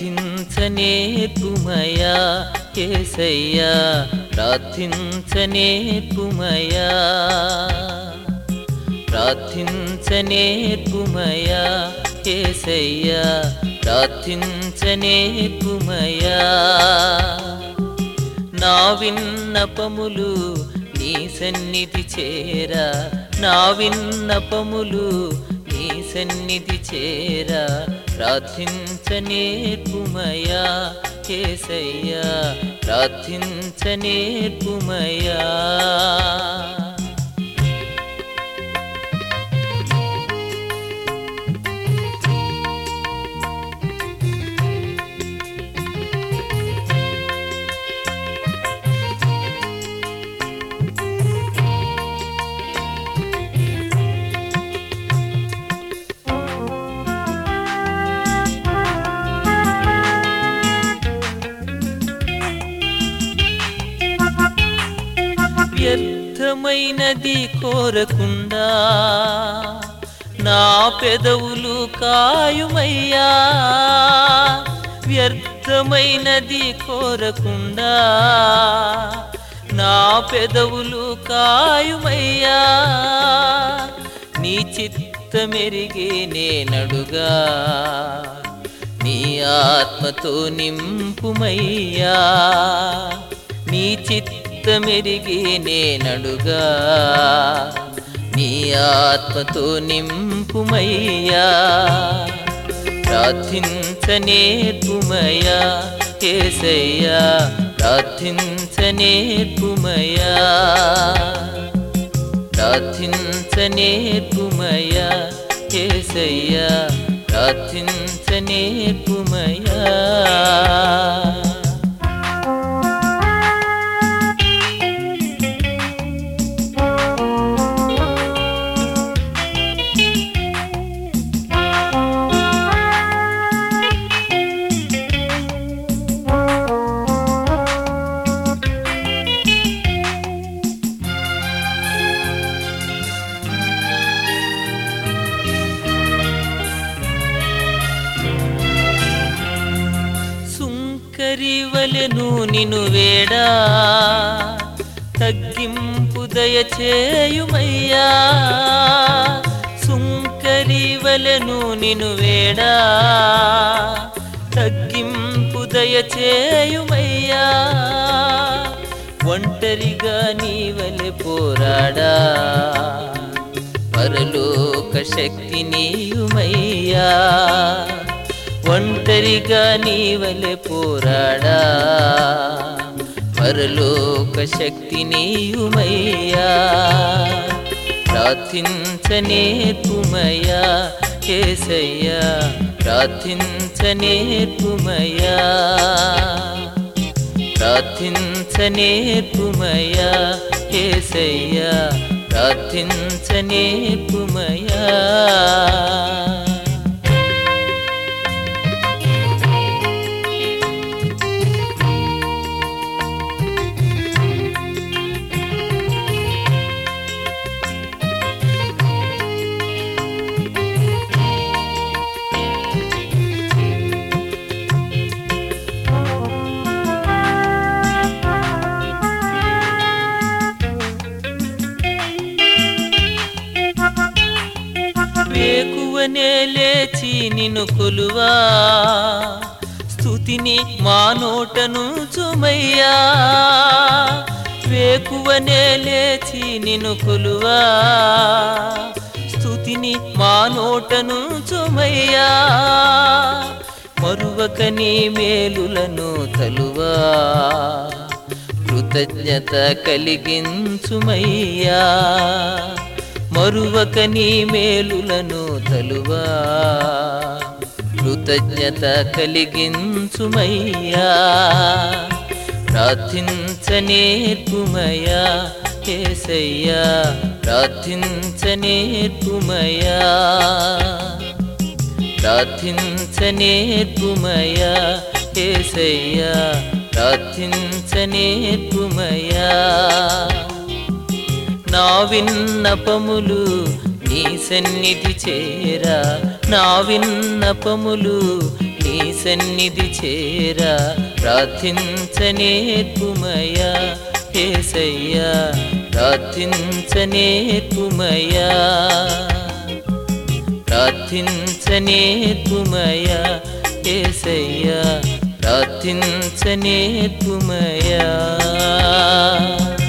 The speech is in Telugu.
ప్రార్థించనేర్పుమయా కేసయ్యా ప్రార్థించనేర్పుమయా ప్రార్థించనేర్పుమయా కేసయ్యా ప్రార్థించనేర్పుమయా నా విన్నపములు నీ సన్నిధి చేరా నా విన్నపములు నీ సన్నిధి చేరా ప్రార్థించనేర్పుమయా కేసయ్యా ప్రార్థించనేర్పుమయా వ్యర్థమైనది కోరకుండా నా పెదవులు కాయుమయ్యా వ్యర్థమైనది కోరకుండా నా పెదవులు కాయుమయ్యా నీ చిత్తమెరిగి నేనడుగా నీ ఆత్మతో నింపుమయ్యా నీ చిత్తమెరిగి నేనడుగా నీ ఆత్మతో నింపుమయ్యా ప్రార్థించనేర్పుమయా కేసయ్యా ప్రార్థించనేర్పుమయా ప్రార్థించనేర్పుమయా కేసయ్యా ప్రార్థించనేర్పుమయా సుంకరివలెను నిను వేడా తగ్గింపు దయచేయుమయ్యా సుంకరివలెను నిను వేడా తగ్గింపు దయచేయుమయ్యా ఒంటరిగా నీవలె పోరాడా పరలోక శక్తి నీయుమయ్యా ఒంటరిగా నీవలె పోరాడా పరలోక శక్తి నీయుమయ్యా ప్రార్థించనేర్పుమయా కేసయ్యా ప్రార్థించనేర్పుమయా ప్రార్థించనేర్పుమయా కేసయ్యా ప్రార్థించనేర్పుమయా వేకువనే లేచి నిన్ను కొలువా స్థుతిని మా నోటను చుమయ్యా వేకువనే లేచి నిన్ను కొలువా స్థుతిని మా నోటను చుమయ్యా మరువక నీ మేలులను తలువా కృతజ్ఞత కలిగించుమయ్యా మరువక నీ మేలులను తలువా కృతజ్ఞత కలిగించుమయ్యా ప్రార్థించనేర్పుమయా కేసయ్యా ప్రార్థించనేర్పుమయా ప్రార్థించనేర్పుమయా కేసయ్యా ప్రార్థించనేర్పుమయా నా విన్నపములు నీ సన్నిధి చేరా నా విన్నపములు నీ సన్నిధి చేరా ప్రార్థించనేర్పుమయా ఏసయ్యా ప్రార్థించనేర్పుమయా ప్రార్థించనేర్పుమయా ఏసయ్యా ప్రార్థించనేర్పుమయా